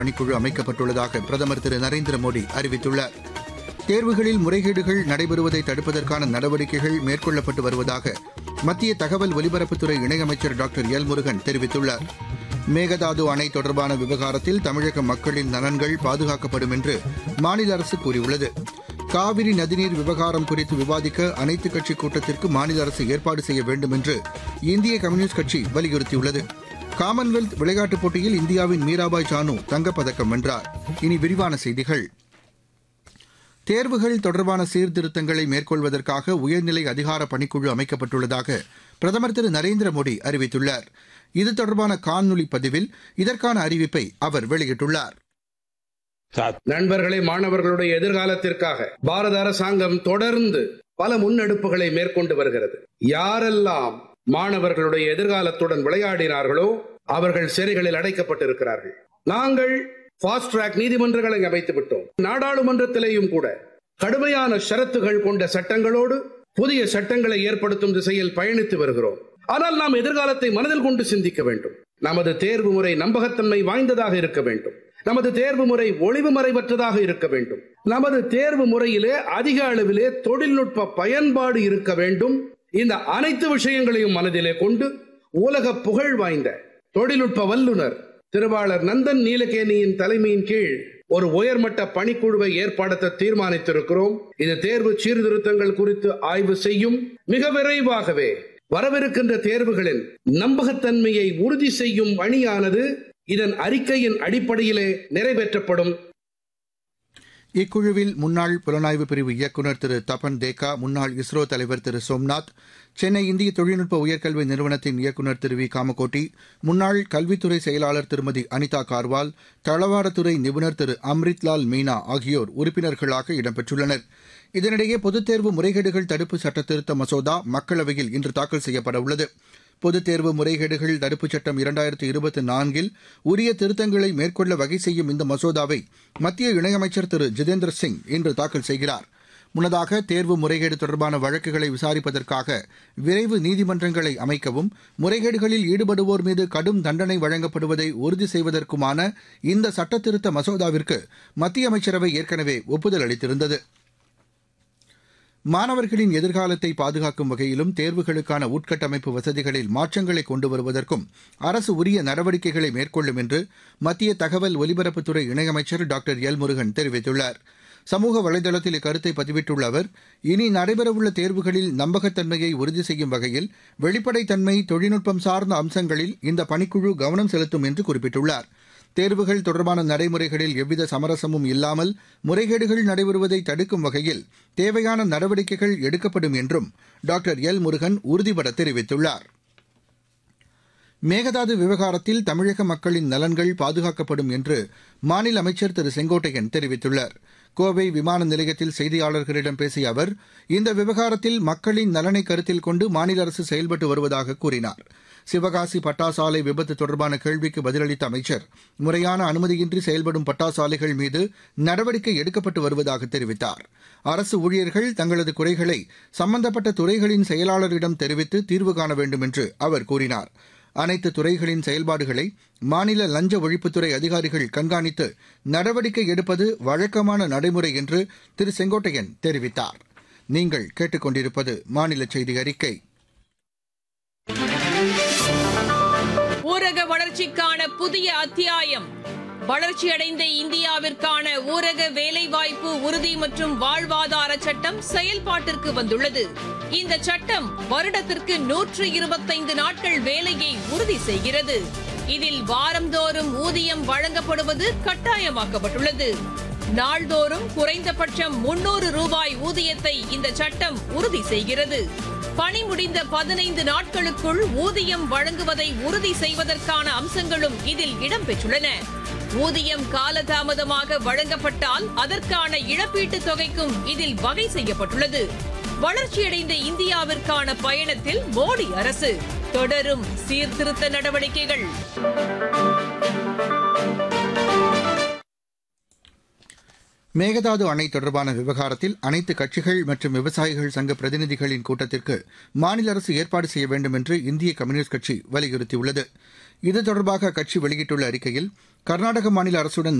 பணிக்குழு அமைக்கப்பட்டுள்ளதாக பிரதமர் திரு நரேந்திர மோடி அறிவித்துள்ளார் தேர்வுகளில் முறைகேடுகள் நடைபெறுவதை தடுப்பதற்கான நடவடிக்கைகள் மேற்கொள்ளப்பட்டு வருவதாக மத்திய தகவல் ஒலிபரப்புத்துறை இணையமைச்சர் டாக்டர் எல் முருகன் தெரிவித்துள்ளார் மேகதாது அணை தொடர்பான விவகாரத்தில் தமிழக மக்களின் நலன்கள் பாதுகாக்கப்படும் என்று மாநில அரசு கூறியுள்ளது காவிரி நதிநீர் விவகாரம் குறித்து விவாதிக்க அனைத்துக் கட்சி கூட்டத்திற்கு மாநில அரசு ஏற்பாடு செய்ய வேண்டும் என்று இந்திய கம்யூனிஸ்ட் கட்சி வலியுறுத்தியுள்ளது காமன்வெல்த் விளையாட்டுப் போட்டியில் இந்தியாவின் மீராபாய் சானு தங்கப்பதக்கம் வென்றார் இனி விரிவான செய்திகள் தேர்வுகள் தொடர்பான சீர்திருத்தங்களை மேற்கொள்வதற்காக உயர்நிலை அதிகார பணிக்குழு அமைக்கப்பட்டுள்ளதாக பிரதமர் திரு நரேந்திர மோடி அறிவித்துள்ளார் இது தொடர்பான காணொலி பதிவில் இதற்கான அறிவிப்பை அவர் வெளியிட்டுள்ளார் நண்பர்களே மாணவர்களுடைய எதிர்காலத்திற்காக பாரத அரசாங்கம் தொடர்ந்து பல முன்னெடுப்புகளை மேற்கொண்டு வருகிறது யாரெல்லாம் மாணவர்களுடைய எதிர்காலத்துடன் விளையாடினார்களோ அவர்கள் சிறைகளில் அடைக்கப்பட்டிருக்கிறார்கள் நாங்கள் ஃபாஸ்ட் ட்ராக் நீதிமன்றங்களை அமைத்து விட்டோம் நாடாளுமன்றத்திலேயும் கூட கடுமையான ஷரத்துகள் கொண்ட சட்டங்களோடு புதிய சட்டங்களை ஏற்படுத்தும் திசையில் பயணித்து வருகிறோம் ஆனால் நாம் எதிர்காலத்தை மனதில் கொண்டு சிந்திக்க வேண்டும் நமது தேர்வு முறை நம்பகத்தன்மை வாய்ந்ததாக இருக்க வேண்டும் நமது தேர்வு முறை ஒளிவு மறைவற்றதாக இருக்க வேண்டும் நமது தேர்வு முறையிலே அதிக அளவிலே தொழில்நுட்ப பயன்பாடு இருக்க வேண்டும் இந்த அனைத்து விஷயங்களையும் மனதிலே கொண்டு உலக புகழ் வாய்ந்த தொழில்நுட்ப வல்லுநர் திருவாளர் நந்தன் நீலகேணியின் தலைமையின் கீழ் ஒரு உயர்மட்ட பணிக்குழுவை ஏற்படுத்த தீர்மானித்திருக்கிறோம் இது தேர்வு சீர்திருத்தங்கள் குறித்து ஆய்வு செய்யும் மிக விரைவாகவே வரவிருக்கின்ற தேர்வுகளின் நம்பகத்தன்மையை உறுதி செய்யும் பணியானது இதன் அறிக்கையின் அடிப்படையிலே நிறைவேற்றப்படும் இக்குழுவில் முன்னாள் புலனாய்வு பிரிவு இயக்குநர் திரு தபன் தேக்கா முன்னாள் இஸ்ரோ தலைவர் திரு சோம்நாத் சென்னை இந்திய தொழில்நுட்ப உயர்கல்வி நிறுவனத்தின் இயக்குநர் திரு வி காமகோட்டி முன்னாள் கல்வித்துறை செயலாளர் திருமதி அனிதா கார்வால் தளவாடத்துறை நிபுணர் திரு அம்ரித்லால் மீனா ஆகியோர் உறுப்பினர்களாக இடம்பெற்றுள்ளனர் இதனிடையே பொதுத் தேர்வு முறைகேடுகள் தடுப்பு சட்டத்திருத்த மசோதா மக்களவையில் இன்று தாக்கல் செய்யப்பட உள்ளது பொதுத் தேர்வு முறைகேடுகள் தடுப்புச் சட்டம் இரண்டாயிரத்து இருபத்தி நான்கில் உரிய திருத்தங்களை மேற்கொள்ள வகை செய்யும் இந்த மசோதாவை மத்திய இணையமைச்சர் திரு ஜிதேந்திர சிங் இன்று தாக்கல் செய்கிறார் முன்னதாக தேர்வு முறைகேடு தொடர்பான வழக்குகளை விசாரிப்பதற்காக விரைவு நீதிமன்றங்களை அமைக்கவும் முறைகேடுகளில் ஈடுபடுவோர் மீது கடும் தண்டனை வழங்கப்படுவதை உறுதி செய்வதற்குமான இந்த சட்டத்திருத்த மசோதாவிற்கு மத்திய அமைச்சரவை ஏற்கனவே ஒப்புதல் அளித்திருந்தது மாணவர்களின் எதிர்காலத்தை பாதுகாக்கும் வகையிலும் தேர்வுகளுக்கான உட்கட்டமைப்பு வசதிகளில் மாற்றங்களை கொண்டு வருவதற்கும் அரசு உரிய நடவடிக்கைகளை மேற்கொள்ளும் என்று மத்திய தகவல் ஒலிபரப்புத்துறை இணையமைச்சர் டாக்டர் எல் முருகன் தெரிவித்துள்ளார் சமூக வலைதளத்தில் இக்கருத்தை பதிவிட்டுள்ள அவர் இனி நடைபெறவுள்ள தேர்வுகளில் நம்பகத்தன்மையை உறுதி செய்யும் வகையில் வெளிப்படைத்தன்மை தொழில்நுட்பம் சார்ந்த அம்சங்களில் இந்த பணிக்குழு கவனம் செலுத்தும் என்று குறிப்பிட்டுள்ளார் தேர்வுகள் தொடர்பான நடைமுறைகளில் எவ்வித சமரசமும் இல்லாமல் முறைகேடுகள் நடைபெறுவதை தடுக்கும் வகையில் தேவையான நடவடிக்கைகள் எடுக்கப்படும் என்றும் டாக்டர் எல் முருகன் உறுதிபட தெரிவித்துள்ளார் மேகதாது விவகாரத்தில் தமிழக மக்களின் நலன்கள் பாதுகாக்கப்படும் என்று மாநில அமைச்சர் திரு செங்கோட்டையன் தெரிவித்துள்ளார் கோவை விமான நிலையத்தில் செய்தியாளர்களிடம் பேசிய அவர் இந்த விவகாரத்தில் மக்களின் நலனை கருத்தில் கொண்டு மாநில அரசு செயல்பட்டு வருவதாக கூறினார் சிவகாசி பட்டாசாலை விபத்து தொடர்பான கேள்விக்கு பதிலளித்த அமைச்சர் முறையான அனுமதியின்றி செயல்படும் பட்டாசாலைகள் மீது நடவடிக்கை எடுக்கப்பட்டு வருவதாக தெரிவித்தார் அரசு ஊழியர்கள் தங்களது குறைகளை சம்பந்தப்பட்ட துறைகளின் செயலாளரிடம் தெரிவித்து தீர்வு காண வேண்டும் என்று அவர் கூறினார் அனைத்து துறைகளின் செயல்பாடுகளை மாநில லஞ்ச ஒழிப்புத்துறை அதிகாரிகள் கண்காணித்து நடவடிக்கை எடுப்பது வழக்கமான நடைமுறை என்று திரு செங்கோட்டையன் தெரிவித்தார் நீங்கள் கேட்டுக்கொண்டிருப்பது மாநில செய்தி அறிக்கை ஊரக வளர்ச்சிக்கான புதிய அத்தியாயம் வளர்ச்சியடைந்த இந்தியாவிற்கான ஊரக வேலைவாய்ப்பு உறுதி மற்றும் வாழ்வாதார சட்டம் செயல்பாட்டிற்கு வந்துள்ளது இந்த சட்டம் வருடத்திற்கு நூற்று இருபத்தைந்து நாட்கள் வேலையை உறுதி செய்கிறது இதில் வாரந்தோறும் ஊதியம் வழங்கப்படுவது கட்டாயமாக்கப்பட்டுள்ளது நாள்தோறும் குறைந்தபட்சம் முன்னூறு ரூபாய் ஊதியத்தை இந்த சட்டம் உறுதி செய்கிறது பணி முடிந்த பதினைந்து நாட்களுக்குள் ஊதியம் வழங்குவதை உறுதி செய்வதற்கான அம்சங்களும் இதில் இடம்பெற்றுள்ளன ஊதியம் காலதாமதமாக வழங்கப்பட்டால் அதற்கான இழப்பீட்டுத் தொகைக்கும் இதில் வகை செய்யப்பட்டுள்ளது வளர்ச்சியடைந்த இந்தியாவிற்கான பயணத்தில் மோடி அரசு தொடரும் சீர்திருத்த நடவடிக்கைகள் மேகதாது அணை தொடர்பான விவகாரத்தில் அனைத்து கட்சிகள் மற்றும் விவசாயிகள் சங்க பிரதிநிதிகளின் கூட்டத்திற்கு மாநில அரசு ஏற்பாடு செய்ய வேண்டும் என்று இந்திய கம்யூனிஸ்ட் கட்சி வலியுறுத்தியுள்ளது இது தொடர்பாக அக்கட்சி வெளியிட்டுள்ள அறிக்கையில் கர்நாடக மாநில அரசுடன்